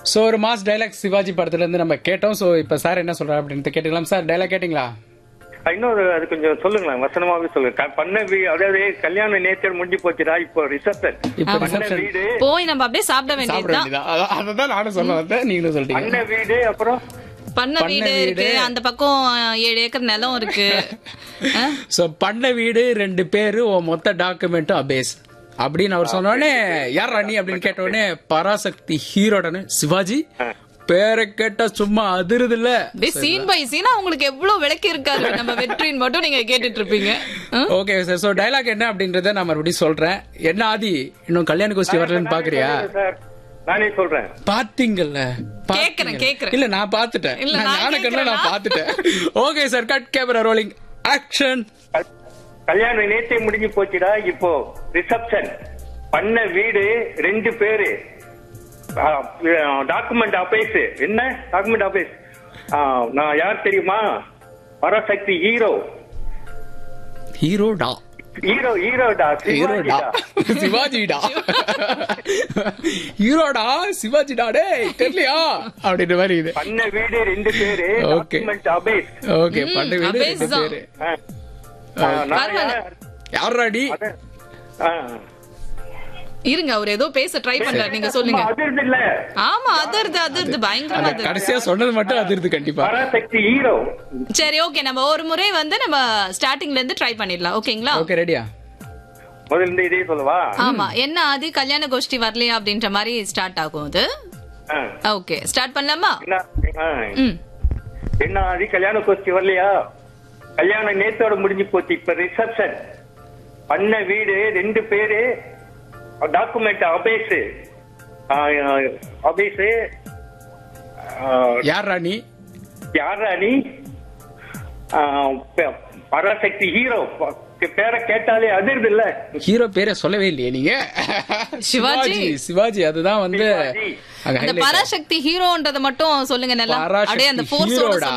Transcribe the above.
So ஒரு mass dialogue Sivaji படத்துல இருந்து நம்ம கேட்டோம் சோ இப்ப சார் என்ன சொல்றாரு அப்படின்னு கேட்டுக்கலாம் சார் டைலாக் கேட்டிங்களா இன்னொரு அது கொஞ்சம் சொல்லுங்களேன் வசனமாவே சொல்லுங்க க- பண்ண வீ அதாவது கல்யாணம் நேச்சர் முடிஞ்சு போச்சுடா இப்போ ரிசப்ஷன் இப்ப பண்ண ரிசப்ஷன் வீடு போய் நம்ம அப்படியே சாப்பிட சாப்பிட வேண்டியதுதான் வேண்டியதா அதான் அததான் நானும் சொல்ல வந்தேன் நீங்களும் சொல்லிட்டீங்க பண்ண வீடு அப்புறம் பண்ண பண்ண வீடு வீடு. இருக்கு அந்த பக்கம் ஏழு ஏக்கர் நிலம் இருக்கு ஆ? சோ பண்ண வீடு ரெண்டு பேரு உன் மொத்த டாக்குமெண்ட்டும் அபேஸ் அப்படின்னு அவர் சொன்ன உடனே யார் ராணி அப்படின்னு கேட்ட உடனே பராசக்தி ஹீரோடனு சிவாஜி பேரை கேட்டா சும்மா அதிருது இல்ல அப்படியே சீன் பை சீனா உங்களுக்கு எவ்வளவு விளக்கி இருக்காரு நம்ம வெற்றின்னு மட்டும் நீங்க கேட்டுட்டு இருப்பீங்க ஆ? ஓகே சார் சோ டைலாக் என்ன அப்படின்றத நான் மறுபடியும் சொல்றேன் என்ன ஆதி இன்னும் கல்யாண கோஷ்டி வரலன்னு பாக்குறியா சார் நானே சொல்றேன் பாத்தீங்கல்ல பாத்தீங்கல்ல. கேக்குறேன், கேக்குறேன். இல்ல நான் பாத்துட்டேன் இல்ல, நான் நான் ஞானக்கண்ணுல நான் கேக்குறேனா? பாத்துட்டேன் okay sir cut camera rolling action கல்- கல்யாணம் நேத்தே முடிஞ்சு போச்சுடா இப்போ ரிசப்ஷன் பண்ண வீடு ரெண்டு பேரு டாக்குமெண்ட் ஆபீஸ் என்ன டாக்குமெண்ட் ஆபீஸ் நான் யார் தெரியுமா பராசக்தி ஹீரோ ஹீரோடா ஹீரோ ஹீரோடா ஹீரோடா சிவாஜிடா சிவாஜிடா ஹீரோடா சிவாஜிடா டேய் தெரியலையா அப்படின்ற மாதிரி இது பண்ண வீடு ரெண்டு பேரு Okay. டாக்குமெண்ட் ஆபீஸ் ஓகே பண்ண வீடு அபேஸ் ரெண்டு தான். பேரு நான் பரவாயில்ல. யார்? யாராடி அத- ஆ. இருங்க அவர் ஏதோ பேச ட்ரை பண்றாரு நீங்க சொல்லுங்க அதிர்ந்து இல்ல ஆமா அதிர்து அதிர்து பயங்கரமா அந்த அதிர்து கடைசியா சொன்னது மட்டும் அதிருது கண்டிப்பா பராசக்தி ஹீரோ சரி ஓகே நம்ம ஒரு முறை வந்து நம்ம ஸ்டார்டிங்ல இருந்து ட்ரை பண்ணிடலாம் ஓகேங்களா ஓகே ரெடியா முதல்ல இருந்து இதே சொல்லவா ஆமா என்ன அது கல்யாண கோஷ்டி வரலையா அப்படின்ற மாதிரி ஸ்டார்ட் ஆகும் அது ஆ. ஓகே ஸ்டார்ட் பண்ணலாமா என்ன ஆ. ம் என்ன அது கல்யாண கோஷ்டி வரலையா கல்யாணம் நேத்தோட முடிஞ்சு போச்சு இப்ப ரிசப்ஷன் பண்ண வீடு ரெண்டு பேரு டாக்குமெண்ட் அபேஸ் அபேஸ் யார் ராணி யாரா நீ ஆ, ப- பராசக்தி ஹீரோ ப- பேரை கேட்டாலே அதிர்து இல்ல ஹீரோ பேரை சொல்லவே இல்லையே நீங்க சிவாஜி. சிவாஜி அதுதான் வந்து சிவாஜி. அங்க அந்த highlight. பராசக்தி ஹீரோன்றத மட்டும் சொல்லுங்க நல்லா பராசக்தி அப்படியே அந்த ஃபோர்ஸோட ஹீரோடா.